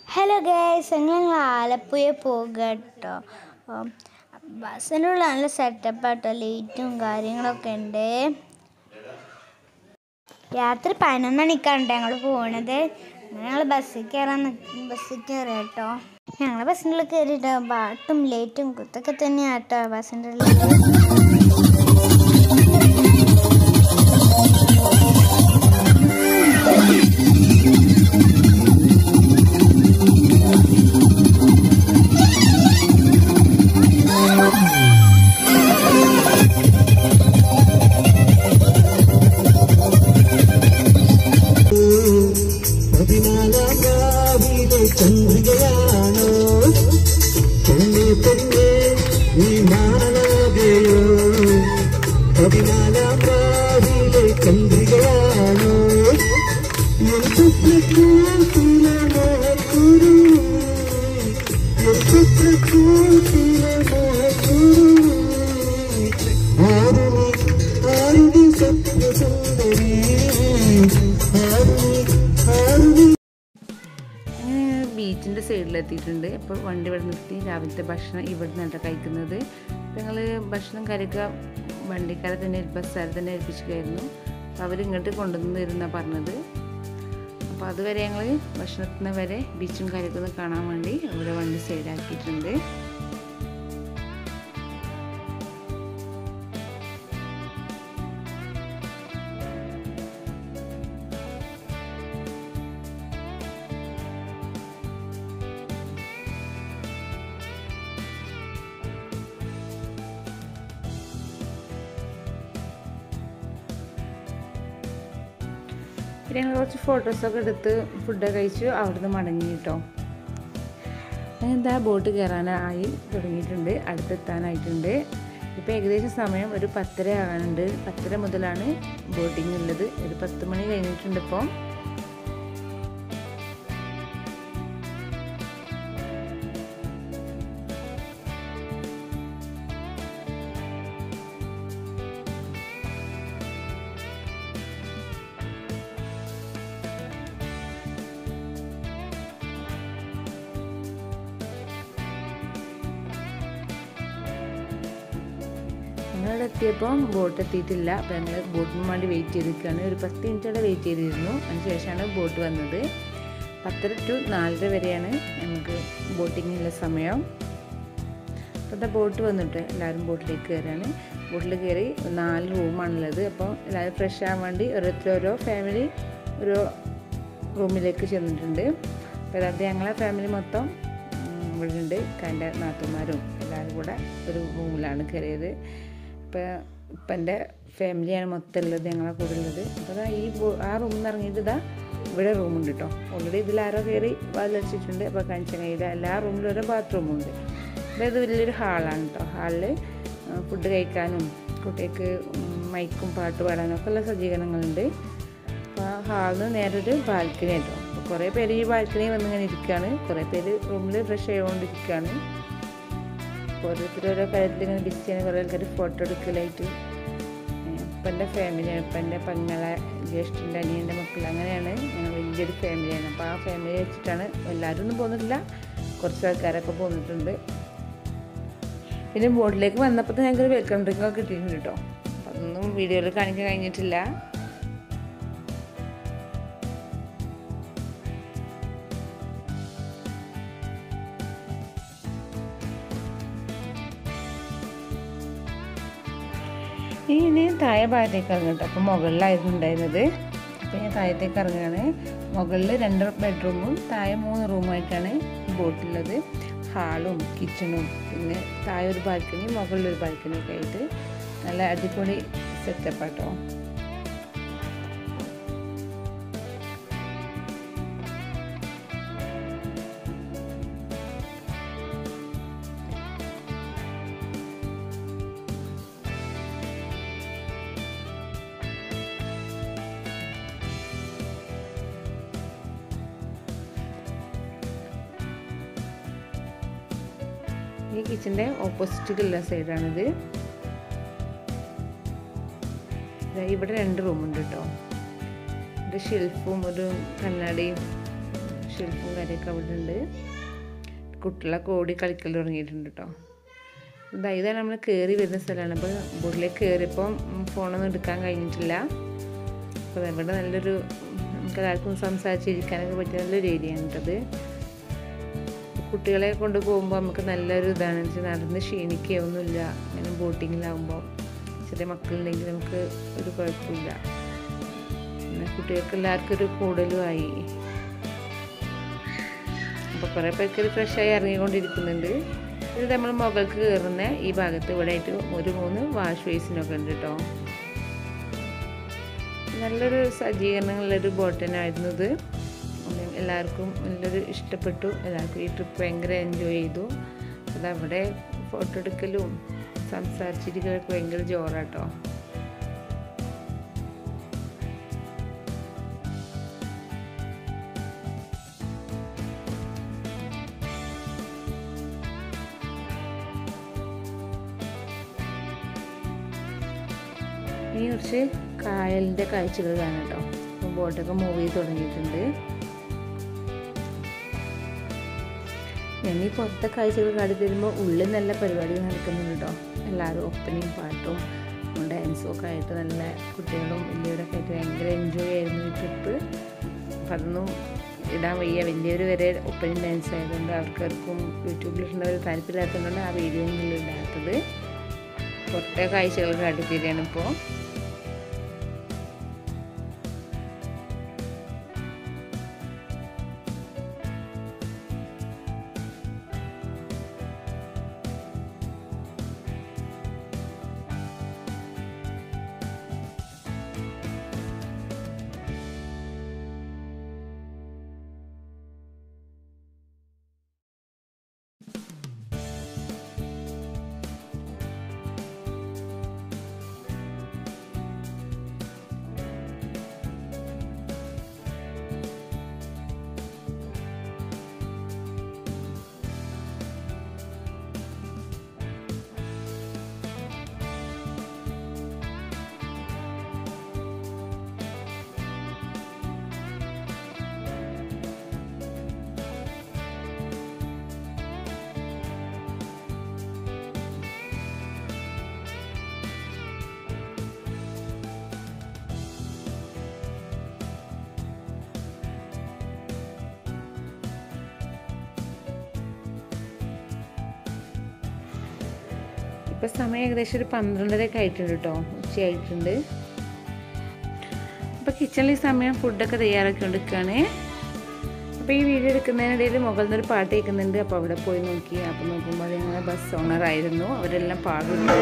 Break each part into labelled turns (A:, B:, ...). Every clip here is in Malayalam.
A: ഹലോ ഗേസ് ഞങ്ങൾ ആലപ്പുഴ പോകുക കേട്ടോ ബസ്സിൻ്റെ ഉള്ള നല്ല സെറ്റപ്പ് ആട്ടോ ലൈറ്റും കാര്യങ്ങളൊക്കെ ഉണ്ട് രാത്രി പതിനൊന്ന് മണിക്കാണ് ഞങ്ങൾ പോണത് ഞങ്ങൾ ബസ്സിൽ കയറാൻ ബസ്സിൽ കയറി കേട്ടോ ഞങ്ങൾ ബസ്സിൻ്റെ ഉള്ളിൽ കയറിയിട്ട് പാട്ടും ലൈറ്റും കുത്തൊക്കെ തന്നെയാണ് കേട്ടോ ബസ്സിൻ്റെ ഉള്ളിൽ
B: പതിനാലാം രാവിലെ ചന്ദ്രികയാണോ പെണ്ണെ പെണ്ണെ നീ മാനനാകയോ പതിനാലാം രാവിലെ ചന്ദ്രികയാണോ എൻ സ്വപ്നക്കൂട്ടിലെ മോഹക്കുരു എൻ സ്വപ്നക്കൂട്ടിലെ മോഹക്കുരു ആരുണി ആരുണി സ്വപ്നസുന്ദരി ആരുണി ആരുണി
C: ബീച്ചിൻ്റെ സൈഡിലെത്തിയിട്ടുണ്ട് അപ്പോൾ വണ്ടി ഇവിടെ നിർത്തി രാവിലത്തെ ഭക്ഷണം ഇവിടെ നിന്നാണ് കഴിക്കുന്നത് അപ്പോൾ ഞങ്ങൾ ഭക്ഷണം കാര്യമൊക്കെ വണ്ടിക്കാരെ തന്നെ ബസ്സുകാരെ തന്നെ ഏൽപ്പിച്ചിട്ടായിരുന്നു അപ്പോൾ അവർ ഇങ്ങോട്ട് കൊണ്ടുവന്ന് തരുന്ന പറഞ്ഞത് അപ്പോൾ അതുവരെ ഞങ്ങൾ ഭക്ഷണത്തിന് വരെ ബീച്ചും കാര്യമൊക്കെ ഒന്ന് കാണാൻ വേണ്ടി ഇവിടെ വണ്ടി സൈഡാക്കിയിട്ടുണ്ട് പിന്നെ ഞങ്ങൾ കുറച്ച് ഫോട്ടോസൊക്കെ എടുത്ത് ഫുഡൊക്കെ കഴിച്ചു അവിടുന്ന് മടങ്ങി കേട്ടോ എന്താ ബോട്ട് കയറാനായി തുടങ്ങിയിട്ടുണ്ട് അടുത്തെത്താനായിട്ടുണ്ട് ഇപ്പോൾ ഏകദേശം സമയം ഒരു പത്തര ആകാനുണ്ട് പത്തര മുതലാണ് ബോട്ടിംഗ് ഉള്ളത് ഒരു പത്ത് മണി കഴിഞ്ഞിട്ടുണ്ട് ഇപ്പോൾ ഞങ്ങളിവിടെ എത്തിയപ്പോൾ ബോട്ട് എത്തിയിട്ടില്ല അപ്പോൾ ഞങ്ങൾ ബോട്ടിന് വേണ്ടി വെയിറ്റ് ചെയ്തിരിക്കുകയാണ് ഒരു പത്ത് മിനിറ്റോടെ വെയിറ്റ് ചെയ്തിരുന്നു അതിന് ശേഷമാണ് ബോട്ട് വന്നത് പത്തര ടു നാലര വരെയാണ് നമുക്ക് ബോട്ടിങ്ങിനുള്ള സമയം അപ്പോൾ എന്താ ബോട്ട് വന്നിട്ട് എല്ലാവരും ബോട്ടിലേക്ക് കയറാണ് ബോട്ടിൽ കയറി നാല് റൂമാണുള്ളത് അപ്പോൾ എല്ലാവരും ഫ്രഷ് ആകാൻ വേണ്ടി ഓരോരുത്തർ ഓരോ ഫാമിലി ഓരോ റൂമിലേക്ക് ചെന്നിട്ടുണ്ട് അപ്പോൾ അതായത് ഞങ്ങളെ ഫാമിലി മൊത്തം ഉം, ഇവിടെ ഉണ്ട് എൻ്റെ നാത്തുമാരും എല്ലാവരും കൂടെ ഒരു റൂമിലാണ് കയറിയത് ഇപ്പോൾ ഇപ്പം എൻ്റെ ഫാമിലിയാണ് മൊത്തം ഉള്ളത് ഞങ്ങളെ കൂടെ ഉള്ളത് അപ്പോൾ ദാ ഈ ബോ- ആ റൂമിൽ നിന്ന് ഇറങ്ങിയിട്ട് ഇതാ ഇവിടെ റൂമുണ്ട് കേട്ടോ ഓൾറെഡി ഇതിലാരോ കയറി വാതിലടിച്ചിട്ടുണ്ട് അപ്പോൾ കാഞ്ചങ്ങയുടെ എല്ലാ റൂമിലും ഓരോ ബാത്റൂമുണ്ട് അപ്പോൾ ഇത് വലിയൊരു ഹാളാണ് കേട്ടോ ഹാളിൽ ഫുഡ് കഴിക്കാനും കുട്ടികൾക്ക് ഉം, മൈക്കും പാട്ട് പാടാനും ഒക്കെ ഉള്ള സജ്ജീകരണങ്ങളുണ്ട് അപ്പോൾ ആ ഹാളിൽ നേരെ ഒരു ബാൽക്കണി കേട്ടോ അപ്പോൾ കുറേ പേര് ഈ ബാൽക്കണി വന്നിങ്ങനെ ഇരിക്കുകയാണ് കുറേ പേര് റൂമിൽ ഫ്രഷ് ആയിക്കൊണ്ടിരിക്കുകയാണ് ഓരോരുത്തർ ഓരോ കാര്യത്തിൽ ഇങ്ങനെ ബിസി ചെയ്യുന്ന കുറേ ആൾക്കാർ ഫോട്ടോ എടുക്കലായിട്ട് ഇപ്പം എൻ്റെ ഫാമിലിയാണ് ഇപ്പം എൻ്റെ പെങ്ങളെ ജ്യേഷ്ഠൻ്റെ അനിയൻ്റെ മക്കൾ അങ്ങനെയാണ് ഞങ്ങൾ വലിയൊരു ഫാമിലിയാണ് അപ്പോൾ ആ ഫാമിലി വെച്ചിട്ടാണ് എല്ലാവരും ഒന്നും പോകുന്നില്ല കുറച്ച് ആൾക്കാരൊക്കെ പോന്നിട്ടുണ്ട് പിന്നെ ബോട്ടിലേക്ക് വന്നപ്പോൾ തന്നെ ഞങ്ങൾക്ക് വെൽക്കം ഡ്രിങ്ക് ഒക്കെ കിട്ടിയിട്ടുണ്ട് കേട്ടോ അപ്പം അതൊന്നും വീഡിയോയിൽ കാണിക്കാൻ കഴിഞ്ഞിട്ടില്ല ഇനി താഴെ ഭാഗത്തേക്ക് ഇറങ്ങും കേട്ടോ അപ്പോൾ മുകളിലായിരുന്നു ഉണ്ടായിരുന്നത് അപ്പോൾ ഞാൻ താഴത്തേക്ക് ഇറങ്ങുകയാണ് മുകളിൽ രണ്ട് ബെഡ്റൂമും താഴെ മൂന്ന് റൂമായിട്ടാണ് ഈ ബോട്ടുള്ളത് ഹാളും കിച്ചണും പിന്നെ താഴെ ഒരു ബാൽക്കണി മുകളിൽ ഒരു ബാൽക്കണി ഒക്കെ ആയിട്ട് നല്ല അടിപൊളി സെറ്റപ്പ് ആട്ടോ ഈ കിച്ചൻ്റെ ഓപ്പോസിറ്റിലുള്ള സൈഡാണിത് ദാ ഇവിടെ രണ്ട് റൂമുണ്ട് കേട്ടോ ഒരു ഷെൽഫും ഒരു കണ്ണാടിയും ഷെൽഫും കാര്യമൊക്കെ അവിടെ ഉണ്ട് കുട്ടികളൊക്കെ ഓടി കളിക്കൽ തുടങ്ങിയിട്ടുണ്ട് കേട്ടോ ഇതാ ഇതാണ് നമ്മൾ കയറി വരുന്ന സ്ഥലമാണ് അപ്പോൾ ബോട്ടിലേക്ക് കയറിയപ്പം ഫോണൊന്നും എടുക്കാൻ കഴിഞ്ഞിട്ടില്ല അപ്പോൾ ഇവിടെ നല്ലൊരു നമുക്ക് എല്ലാവർക്കും സംസാരിച്ചിരിക്കാനൊക്കെ പറ്റിയ നല്ലൊരു ഏരിയ ആണ് കേട്ടത് കുട്ടികളെ കൊണ്ട് പോകുമ്പോൾ നമുക്ക് നല്ലൊരു ഇതാണ് വെച്ചാൽ നടന്ന് ക്ഷീണിക്കുകയൊന്നുമില്ല അങ്ങനെ ബോട്ടിങ്ങിലാവുമ്പോൾ ചെറിയ മക്കളുണ്ടെങ്കിൽ നമുക്ക് ഒരു കുഴപ്പമില്ല പിന്നെ കുട്ടികൾക്ക് എല്ലാവർക്കും ഒരു കൂടുതലുമായി അപ്പോൾ കുറേ പേർക്ക് ഫ്രഷായി ഇറങ്ങിക്കൊണ്ടിരിക്കുന്നുണ്ട് ഇത് നമ്മൾ മുകൾക്ക് കയറുന്ന ഈ ഭാഗത്ത് ഇവിടെ ആയിട്ട് ഒരു മൂന്ന് വാഷ് ബേസിനൊക്കെ ഉണ്ട് കേട്ടോ നല്ലൊരു സജ്ജീകരണങ്ങളുള്ളൊരു ബോട്ട് തന്നെയായിരുന്നു ഇത് എല്ലാവർക്കും നല്ലൊരു ഇഷ്ടപ്പെട്ടു എല്ലാവർക്കും ഈ ട്രിപ്പ് ഭയങ്കര എൻജോയ് ചെയ്തു അതവിടെ ഫോട്ടോ എടുക്കലും സംസാരിച്ചിരിക്കലൊക്കെ ഭയങ്കര ജോറാട്ടോ ഇനി കുറച്ച് കായലിൻ്റെ കാഴ്ചകൾ കാണാം കേട്ടോ അപ്പോൾ ബോട്ടൊക്കെ മൂവ് ചെയ്ത് തുടങ്ങിയിട്ടുണ്ട് ഞാൻ ഈ പുറത്തെ കാഴ്ചകൾ കാട്ടി തരുമ്പോൾ ഉള്ളിൽ നല്ല പരിപാടികൾ നടക്കുന്നുണ്ട് കേട്ടോ എല്ലാവരും ഒപ്പനയും പാട്ടും ഡാൻസും ഒക്കെ ആയിട്ട് നല്ല കുട്ടികളും വലിയവരൊക്കെ ആയിട്ട് ഭയങ്കര എൻജോയ് ആയിരുന്നു ഈ ട്രിപ്പ് അപ്പം അതൊന്നും ഇടാൻ വയ്യ വലിയവർ വരെ ഒപ്പനയും ഡാൻസ് ആയതുകൊണ്ട് അവർക്കാർക്കും യൂട്യൂബിലിടുന്നവർ താല്പര്യമില്ലാത്തതുകൊണ്ടാണ് ആ വീഡിയോ ഒന്നും ഇടാത്തത് പുറത്തെ കാഴ്ചകൾ കാട്ടിത്തരികയാണ് ഇപ്പോൾ ഇപ്പം സമയം ഏകദേശം ഒരു പന്ത്രണ്ടരയൊക്കെ ആയിട്ടുണ്ട് കേട്ടോ ഉച്ചയായിട്ടുണ്ട് അപ്പോൾ കിച്ചണിൽ ഈ സമയം ഫുഡൊക്കെ തയ്യാറാക്കി കൊണ്ടിരിക്കുകയാണ് അപ്പോൾ ഈ വീഡിയോ എടുക്കുന്നതിനിടയിൽ മുകളിൽ നിന്നൊരു പാട്ട് കേൾക്കുന്നുണ്ട് അപ്പോൾ അവിടെ പോയി നോക്കി അപ്പോൾ നോക്കുമ്പോൾ അത് ഞങ്ങളെ ബസ് ഓണറായിരുന്നു അവരെല്ലാം പാടുന്നു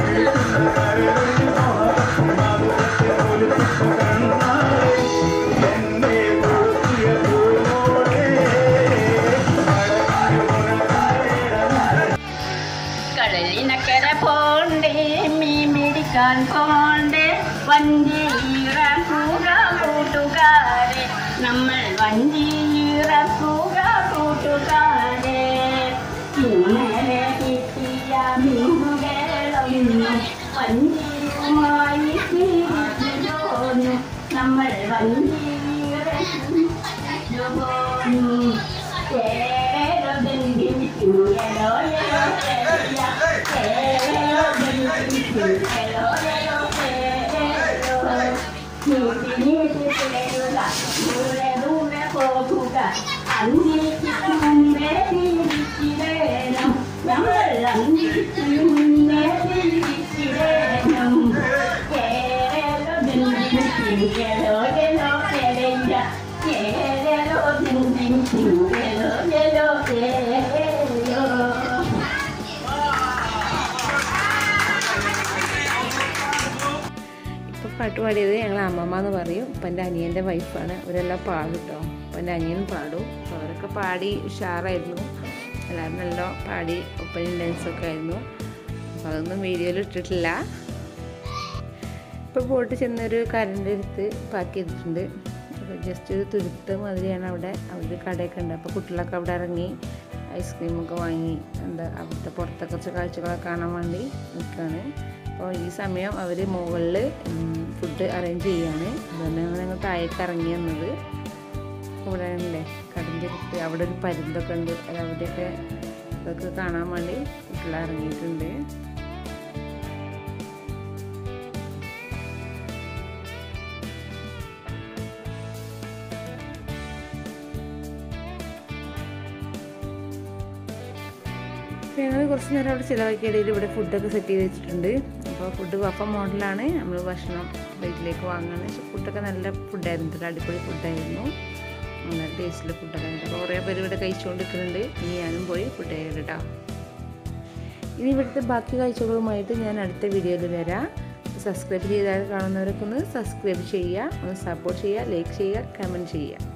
D: കടലിനക്കര പോണ്ടേ മീൻ മേടിക്കാൻ പോണ്ടേ വഞ്ചിയിറക്കുക കൂട്ടുകാരെ നമ്മൾ വഞ്ചിയിറക്കുക കൂട്ടുകാരെ ഇന്നലെ കിട്ടിയ മീനുകളൊന്നും വഞ്ചിയുമായി തിരിച്ചു പോന്നു നമ്മൾ വഞ്ചിയിറച്ചു പോന്നു കേരള Hello.
C: ഇപ്പോൾ പാട്ട് പാടിയത് ഞങ്ങൾ അമ്മമ്മ എന്ന് പറയും അപ്പം എൻ്റെ അനിയൻ്റെ വൈഫാണ് അവരെല്ലാം പാടും കേട്ടോ അപ്പം എൻ്റെ അനിയൻ പാടും അപ്പോൾ അവരൊക്കെ പാടി ഉഷാറായിരുന്നു എല്ലാവരും നല്ല പാടി ഒപ്പനും ഡാൻസൊക്കെ ആയിരുന്നു അപ്പോൾ അതൊന്നും വീഡിയോയിൽ ഇട്ടിട്ടില്ല ഇപ്പോൾ ബോട്ട് ചെന്നൊരു കരൻ്റെ അടുത്ത് പാർക്ക് ചെയ്തിട്ടുണ്ട് അപ്പോൾ ജസ്റ്റ് ഒരു തുരുത്ത് മാതിരിയാണ് അവിടെ അവിടെ കടയൊക്കെ ഉണ്ട് അപ്പോൾ കുട്ടികളൊക്കെ അവിടെ ഇറങ്ങി ഐസ്ക്രീമൊക്കെ വാങ്ങി എന്താ അവിടുത്തെ പുറത്തെ കുറച്ച് കാഴ്ചകളൊക്കെ കാണാൻ വേണ്ടി നിൽക്കുകയാണ് അപ്പോൾ ഈ സമയം അവർ മുകളിൽ ഫുഡ് അറേഞ്ച് ചെയ്യുകയാണ് അതുകൊണ്ട് ഞങ്ങൾ ഞങ്ങൾ താഴേക്ക് ഇറങ്ങി വന്നത് കുട്ടികളൊക്കെ ഇവിടെ അല്ലേ കടഞ്ചെടുത്ത് അവിടെ ഒരു പരുന്തൊക്കെ ഉണ്ട് അത് അവിടെയൊക്കെ അതൊക്കെ കാണാൻ വേണ്ടി കുട്ടികൾ ഇറങ്ങിയിട്ടുണ്ട് അപ്പോൾ ഞങ്ങൾ കുറച്ച് നേരം അവിടെ ചിലവാക്കിയ ഇടയിൽ ഇവിടെ ഫുഡൊക്കെ സെറ്റ് ചെയ്ത് വെച്ചിട്ടുണ്ട് അപ്പോൾ ഫുഡ് വഫ മോഡലാണ് നമ്മൾ ഭക്ഷണം വീട്ടിലേക്ക് വാങ്ങുകയാണ് പക്ഷെ ഫുഡൊക്കെ നല്ല ഫുഡായിരുന്നു കേട്ടോ അടിപൊളി ഫുഡായിരുന്നു നല്ല ടേസ്റ്റിലെ ഫുഡൊക്കെ ആയിരുന്നു അപ്പോൾ കുറേ പേര് ഇവിടെ കഴിച്ചുകൊണ്ടിരിക്കുന്നുണ്ട് ഇനി ഞാനും പോയി ഫുഡ് കഴിക്കട്ടെ കേട്ടോ ഇനി ഇവിടുത്തെ ബാക്കി കാഴ്ചകളുമായിട്ട് ഞാൻ അടുത്ത വീഡിയോയിൽ വരാം സബ്സ്ക്രൈബ് ചെയ്താൽ കാണുന്നവരൊക്കെ ഒന്ന് സബ്സ്ക്രൈബ് ചെയ്യുക ഒന്ന് സപ്പോർട്ട് ചെയ്യുക ലൈക്ക് ചെയ്യുക കമൻറ്റ് ചെയ്യുക